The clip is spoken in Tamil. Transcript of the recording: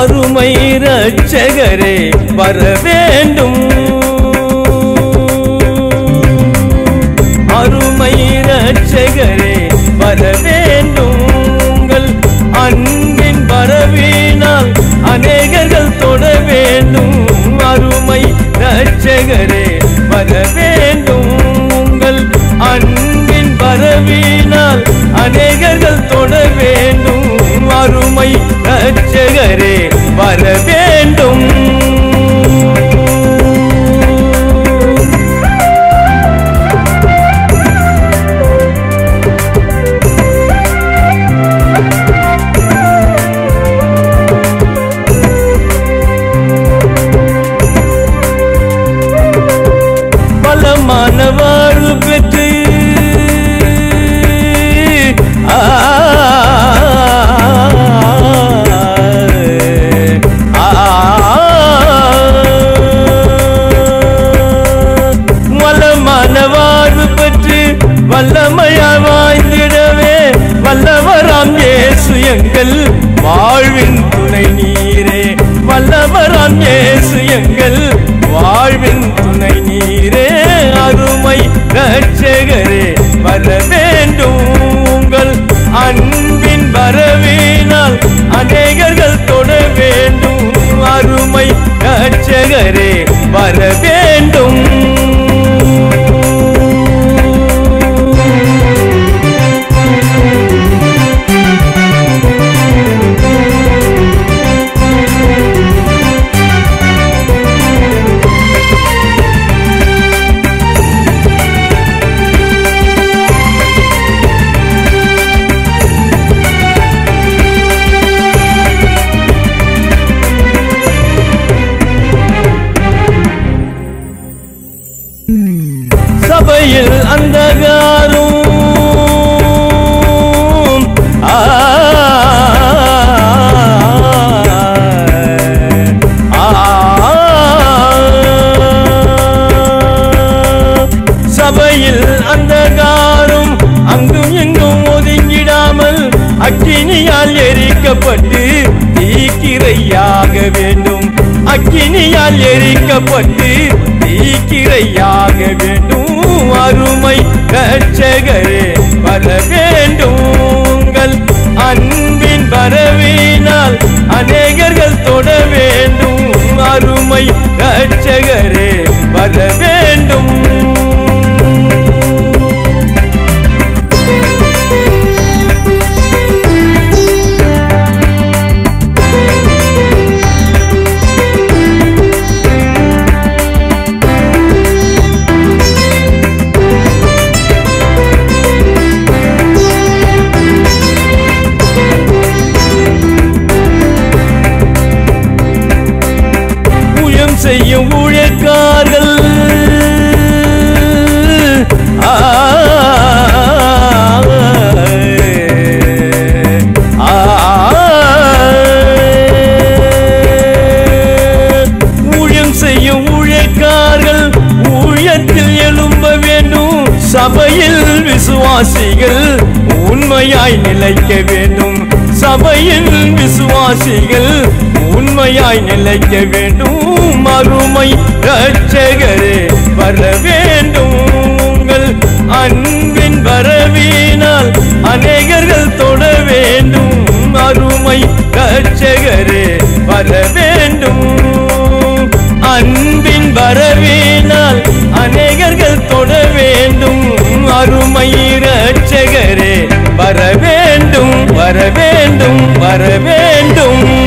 அருமை ரட்சகரே வர வேண்டும் அருமை ரட்சகரே வர வேண்டும் உங்கள் அன்பின் வரவினால் அநேகர்கள் தொட வேண்டும் அருமை ரட்சகரே வர வேண்டும் உங்கள் அன்பின் வரவினால் அநேகர்கள் தொட வேண்டும் அருமை ரட்சகரே வர வேண்டும் பலமான வாழ்வு பெற்று ஆ, ஆ, வளமான வாழ்வு பெற்று வல்லமையாய் வாழ்ந்திடவே வல்லவராம் இயேசு எங்கள் வாழ்வின் துணை நீரே வல்லவராம் இயேசு எங்கள் வாழ்வின் துணை நீரே அருமை ரட்சகரே வர வேண்டும் உங்கள் அன்பின் வரவினால் அநேகர்கள் தொட வேண்டும் அருமை ரட்சகரே வர வேண்டும் சபையில் அந்தகாரும் ஆ, ஆ, சபையில் அந்தகாரும் அங்கும் எங்கும் ஒதுங்கிடாமல் அக்கினியால் எரிக்கப்பட்டு தீக்கிரையாக வேண்டும் அக்கினியால் எரிக்கப்பட்டு தீக்கிரையாக வேண்டும் அருமை ரட்சகரே வர வேண்டும் உங்கள் அன்பின் வரவினால் அநேகர்கள் தொட வேண்டும் அருமை ரட்சகரே வர வேண்டும் ஊழியம் செய்யும் ஊழியக்கார்கள் ஆ, ஆ, ஊழியம் செய்யும் ஊழியக்கார்கள் ஊழியத்தில் எழும்ப வேண்டும் சபையில் விசுவாசிகள் உண்மையாய் நிலைக்க வேண்டும் சபையில் விசுவாசிகள் உண்மையாய் நிலைக்க வேண்டும் அருமை ரட்சகரே வர வேண்டும் உங்கள் அன்பின் வரவினால் அநேகர்கள் தொட வேண்டும் அருமை ரட்சகரே வர வேண்டும் அன்பின் வரவினால் அநேகர்கள் தொட வேண்டும் அருமை ரட்சகரே வர வேண்டும் வர வேண்டும் வர வேண்டும்